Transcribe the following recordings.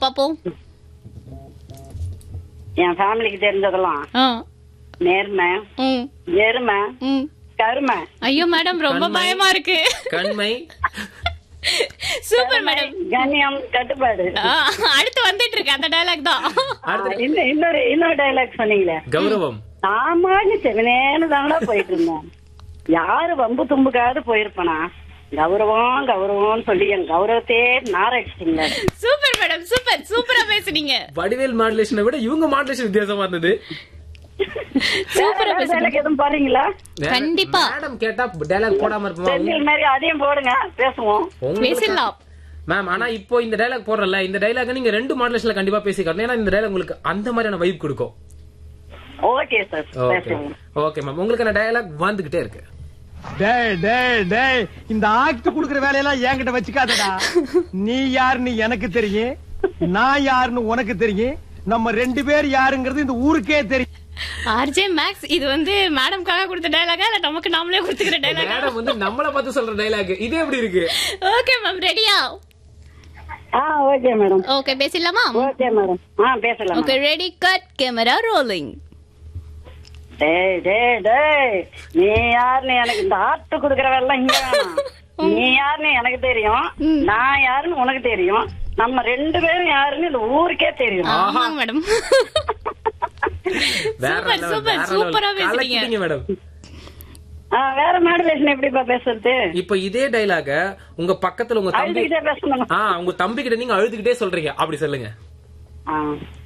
பாப்போம் என் ஃபேமிலிக்கு தெரிஞ்சதெல்லாம் ஆ, நேர்மை ம், எருமை ம். கருமை ஐயோ மேடம் ரொம்ப கண்மை. பயமா இருக்கு கண்மை சூப்பர் மேடம் கண்ணியம் கட்டுப்பாடு ஆ, அடுத்து வந்துட்டு இருக்கு அந்த டயலாக் தான் அடுத்து இன்னும் இன்னொரு இன்னொரு டைலாக் சொன்னீங்களே கௌரவம் ஆமாங்க செவனேன்னு தானடா போயிட்டு இருந்தேன் யாரு வம்பு தும்புக்காவது போயிருப்பனா கௌரவம் கௌரவம்னு சொல்லி என் கௌரவத்தையே நாரடிச்சிட்டீங்க சூப்பர் மேடம் சூப்பர் சூப்பரா பேசுனீங்க வடிவேல் மாடுலேஷனை விட இவங்க மாடுலேஷன் வித்தியாசமா இருந்தது சூப்பரா பேசுனீங்க டைலாக் எதுவும் பாருங்களா கண்டிப்பா. மேடம் கேட்டா டைலாக் போடாம இருப்போமா செந்தில் மாதிரி அதையும் போடுங்க பேசுவோம் பேசிடலாம் மேம் ஆனா இப்போ இந்த டைலாக் போடுறல இந்த டைலாக் நீங்க ரெண்டு மாடுலேஷன்ல கண்டிப்பா பேசிக்கலாம் ஏன்னா இந்த டைலாக் உங்களுக்கு அந்த மாதிரியான வைப் கொடுக்கும் ஓகே சார் ஓகே பேசுவோம் ஓகே மேம் உங்களுக்கு அந்த டைலாக் வந்துகிட்டே இருக்கு டேய் டேய் டேய் இந்த ஆக்ட் குடுக்குற வேலையெல்லாம் என்கிட்ட வச்சுக்காதடா நீ யாருன்னு எனக்கு தெரியும் நான் யாருன்னு உனக்கு தெரியும் நம்ம ரெண்டு பேர் யாருங்கிறது இந்த ஊருக்கே தெரியும் ஆர்ஜே மேக்ஸ் இது வந்து மேடம்காக கொடுத்த டயலாகா இல்ல நமக்கு நாமளே கொடுத்துக்கிற டயலாகா மேடம் வந்து நம்மள பார்த்து சொல்ற டைலாக் இது எப்படி இருக்கு ஓகே மேம் ரெடியா ஆ ஓகே மேடம் ஓகே பேசிடலாமா ஓகே மேடம் ஆ பேசலாம் okay ready cut camera rolling டேய் டேய் டேய் நீ யாருன்னு எனக்கு இந்த ஆட்டு குடுக்கற வேலை இங்க வேணாம் நீ யாருன்னு எனக்கு தெரியும் நான் யாருன்னு உனக்கு தெரியும் நம்ம ரெண்டு பேரும் யாருன்னு இந்த ஊருக்கே தெரியும் ஆமாங்க மேடம் வேற சூப்பர் level, சூப்பர் வேற சூப்பரா level. பேசுறீங்க கலக்கிட்டீங்க மேடம் ஆ, வேற மாடுலேஷன் எப்படிப்பா பேசுறது இப்போ இதே டைலாக உங்க பக்கத்துல உங்க தம்பி அழுதுகிட்டே பேசணும் ஆ உங்க தம்பி கிட்ட நீங்க அழுதுகிட்டே சொல்றீங்க அப்படி சொல்லுங்க ஆ.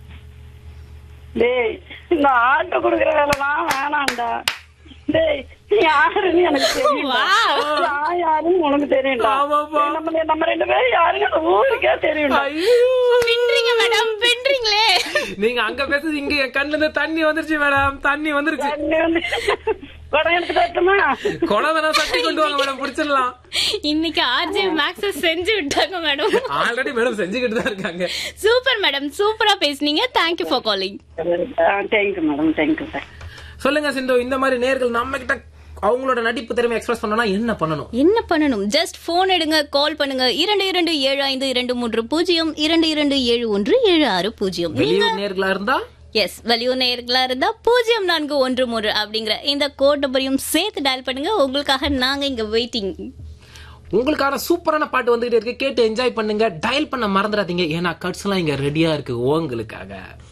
டேய் இந்த ஆட்டு குடுக்கற வேலைலாம் வேணாம்டா டேய் நீ யாருன்னு எனக்கு தெரியும் Wow. நான் யாருன்னு உனக்கு தெரியும்டா ஆமாப்பா. டேய், நம்ம நம்ம ரெண்டு பேரும் யாருன்னு அந்த ஊருக்கே தெரியும்டா ஐயோ. பின்றீங்க மேடம் பின்றீங்களே நீங்க அங்க பேசுறது இங்க என் கண்ணுல இருந்து தண்ணி வந்துருச்சு மேடம் தண்ணி வந்துருச்சு தண்ணி வந்து குடம் எடுத்து தட்டுமா குடம் வேணா சட்டி கொண்டு வாங்க மேடம் பிடிச்சிடலாம் இன்னைக்கு ஆர்ஜே மேக்ஸ் செஞ்சு விட்டாங்க மேடம் ஆல்ரெடி மேடம் செஞ்சுக்கிட்டு தான் இருக்காங்க சூப்பர் மேடம் சூப்பரா பேசுனீங்க thank you for calling thank you madam thank you sir சொல்லுங்க சிந்து இந்த மாதிரி நேர்கள் நம்ம கிட்ட அவங்களோட நடிப்பு திறமை எக்ஸ்பிரஸ் பண்ணனா என்ன பண்ணணும் என்ன பண்ணணும் ஜஸ்ட் போன் எடுங்க கால் பண்ணுங்க இரண்டு இரண்டு ஏழு ஐந்து இரண்டு மூன்று பூஜ்ஜியம் இரண்டு இரண்டு ஏழு ஒன்று ஏழு ஆறு பூஜ்ஜியம் வெளியூர் நேர்களா இருந்தா எஸ் வெளியூர் நேயர்களா இருந்தா பூஜ்ஜியம் நான்கு ஒன்று மூன்று அப்படிங்கிற இந்த கோட் நம்பரையும் சேர்த்து டயல் பண்ணுங்க உங்களுக்காக நாங்க இங்க வெயிட்டிங் உங்களுக்கான சூப்பரான பாட்டு வந்துகிட்டே இருக்கு கேட்டு என்ஜாய் பண்ணுங்க டயல் பண்ண மறந்துடாதீங்க ஏன்னா கட்ஸ் எல்லாம் இங்க ரெடியா இருக்கு உங்களுக்காக